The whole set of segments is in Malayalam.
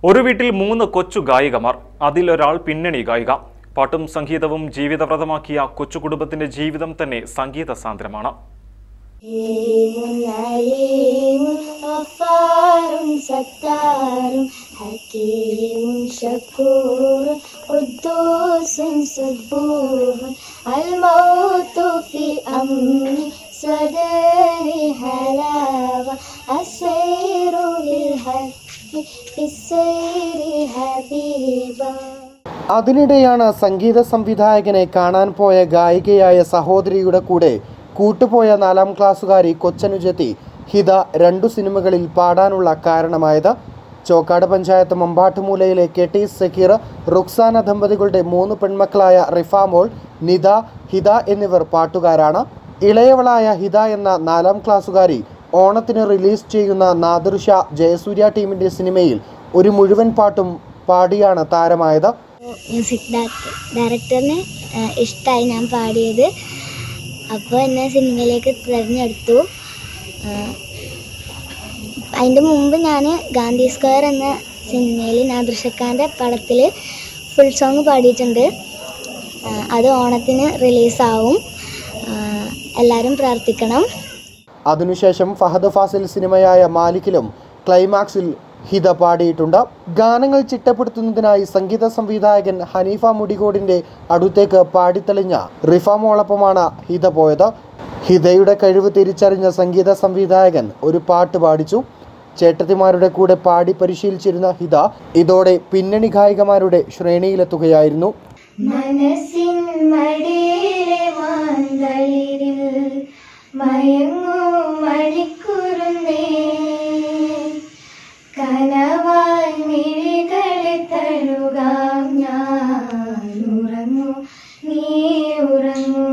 ഒരു വീട്ടിൽ മൂന്ന് കൊച്ചു ഗായികമാർ അതിലൊരാൾ പിന്നണി ഗായിക പാട്ടും സംഗീതവും ജീവിതവ്രതമാക്കിയ കൊച്ചു കുടുംബത്തിന്റെ ജീവിതം തന്നെ സംഗീത സാന്ദ്രമാണ് عليم عليم غفار ستار حكيم شكور قدوس صبور الموت في أمن صدري حلاوة السير للحق في السير حبيبا അതിനിടെയാണ് സംഗീത സംവിധായകനെ കാണാൻ പോയ ഗായികയായ സഹോദരിയുടെ കൂടെ കൂട്ടുപോയ നാലാം ക്ലാസ്സുകാരി കൊച്ചനുജത്തി ഹിത രണ്ടു സിനിമകളിൽ പാടാനുള്ള കാരണമായത് ചോക്കാട് പഞ്ചായത്ത് മമ്പാട്ടുമൂലയിലെ കെ ടി സക്കീർ റുക്സാന ദമ്പതികളുടെ മൂന്ന് പെൺമക്കളായ റിഫാമോൾ നിത ഹിത എന്നിവർ പാട്ടുകാരാണ് ഇളയവളായ ഹിത എന്ന നാലാം ക്ലാസ്സുകാരി ഓണത്തിന് റിലീസ് ചെയ്യുന്ന നാദിർഷ ജയസൂര്യ ടീമിൻ്റെ സിനിമയിൽ ഒരു മുഴുവൻ പാട്ടും പാടിയാണ് താരമായത് മ്യൂസിക് ഡയറക്ടറിന് ഇഷ്ടമായി ഞാൻ പാടിയത് അപ്പോൾ എന്നെ സിനിമയിലേക്ക് തിരഞ്ഞെടുത്തു അതിൻ്റെ മുമ്പ് ഞാൻ ഗാന്ധി സ്ക്വയർ എന്ന സിനിമയിൽ നാദൃശക്കാൻ്റെ പടത്തിൽ ഫുൾ സോങ് പാടിയിട്ടുണ്ട് ആ, അത് ഓണത്തിന് റിലീസാവും എല്ലാവരും പ്രാർത്ഥിക്കണം അതിനുശേഷം ഫഹദ് ഫാസിൽ സിനിമയായ മാലിക്കിലും ക്ലൈമാക്സിൽ ഹിത പാടിയിട്ടുണ്ട് ഗാനങ്ങൾ ചിട്ടപ്പെടുത്തുന്നതിനായി സംഗീത സംവിധായകൻ ഹനീഫ മുടികോടിന്റെ അടുത്തേക്ക് പാടിത്തെളിഞ്ഞ റിഫാമോളൊപ്പമാണ് ഹിത പോയത് ഹിതയുടെ കഴിവ് തിരിച്ചറിഞ്ഞ സംഗീത സംവിധായകൻ ഒരു പാട്ട് പാടിച്ചു ചേട്ടത്തിമാരുടെ കൂടെ പാടി പരിശീലിച്ചിരുന്ന ഹിത ഇതോടെ പിന്നണി ഗായികമാരുടെ ശ്രേണിയിലെത്തുകയായിരുന്നു മനസ്സിൻ മടിയിലെ മാന്തളിരിൽ മയങ്ങൂ മണിക്കുരുന്നേ കനവായി മിഴികളെ തഴുകാം ഞാൻ ഉറങ്ങൂ നീ ഉറങ്ങൂ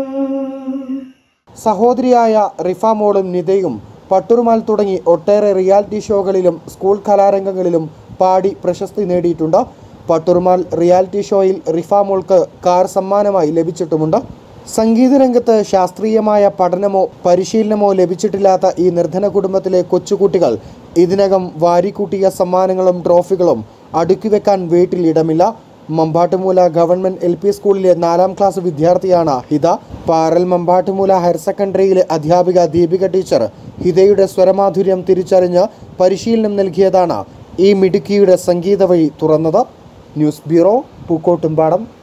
സഹോദരിയായ റിഫാമോളും നിതയും പട്ടുറുമാൽ തുടങ്ങി ഒട്ടേറെ റിയാലിറ്റി ഷോകളിലും സ്കൂൾ കലാരംഗങ്ങളിലും പാടി പ്രശസ്തി നേടിയിട്ടുണ്ട് പട്ടുറുമാൽ റിയാലിറ്റി ഷോയിൽ റിഫാമോൾക്ക് കാർ സമ്മാനമായി ലഭിച്ചിട്ടുമുണ്ട് സംഗീത രംഗത്ത് ശാസ്ത്രീയമായ പഠനമോ പരിശീലനമോ ലഭിച്ചിട്ടില്ലാത്ത ഈ നിർധന കുടുംബത്തിലെ കൊച്ചുകുട്ടികൾ ഇതിനകം വാരിക്കൂട്ടിയ സമ്മാനങ്ങളും ട്രോഫികളും അടുക്കി വെക്കാൻ വീട്ടിൽ ഇടമില്ല മമ്പാട്ടുമൂല ഗവൺമെന്റ് എൽ പി സ്കൂളിലെ നാലാം ക്ലാസ് വിദ്യാർത്ഥിയാണ് ഹിത പാറൽ മമ്പാട്ടുമൂല ഹയർ സെക്കൻഡറിയിലെ അധ്യാപിക ദീപിക ടീച്ചർ ഹിതയുടെ സ്വരമാധുര്യം തിരിച്ചറിഞ്ഞ് പരിശീലനം നൽകിയതാണ് ഈ മിടുക്കിയുടെ സംഗീത വഴി തുറന്നത് ന്യൂസ് ബ്യൂറോ പൂക്കോട്ടുംപാടം